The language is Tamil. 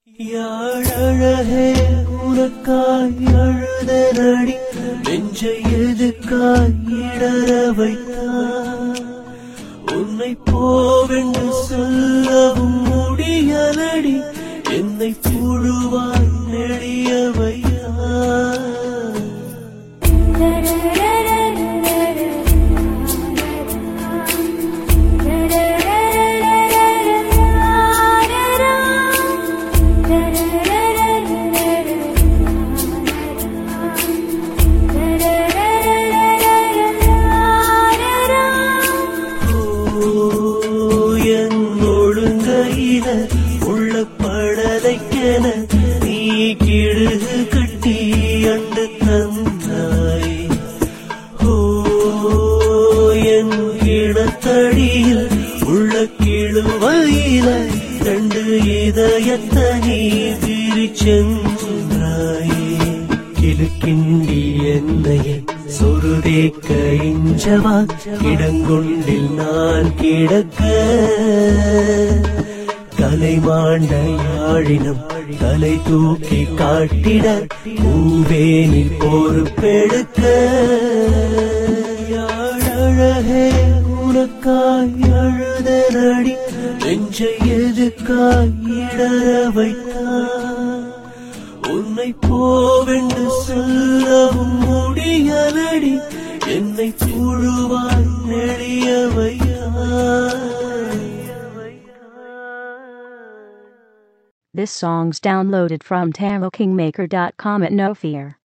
யாழழகே உனக்காய் அழுத நடி நெஞ்சை எதுக்காய் இடற வைத்தாய் உன்னை போவென்று சொல்லவும் முடியலடி என்னை புழுவாய் நெளிய வைத்தாய் என் ஒழுங்கையில உள்ள படலைக்கென நீ கிடுகு கட்டி அண்டு தந்தாய் ஓ என் கிணத்தடியில் உள்ள கிழுவையில ரெண்டு இதயத்தை நீ பிரிச்சென்றாயே கிழக்கிண்டி என்னையே சொருதேக்க இஞ்சவா கிடங்கொண்டில் நான் கிடக்க கலைமாண்ட யாழினம் தலை தூக்கி காட்டிட பூவேனில் பொறுப்பெடுக்க யாழழகே உனக்காய் அழுத நடி நெஞ்சை எதுக்காய் இடற வைத்தாய் உன்னை போவென்று சொல்லவும் முடியலடி என்னை புழுவாய் நெளிய This song's downloaded from TaroKingmaker.com at no fear.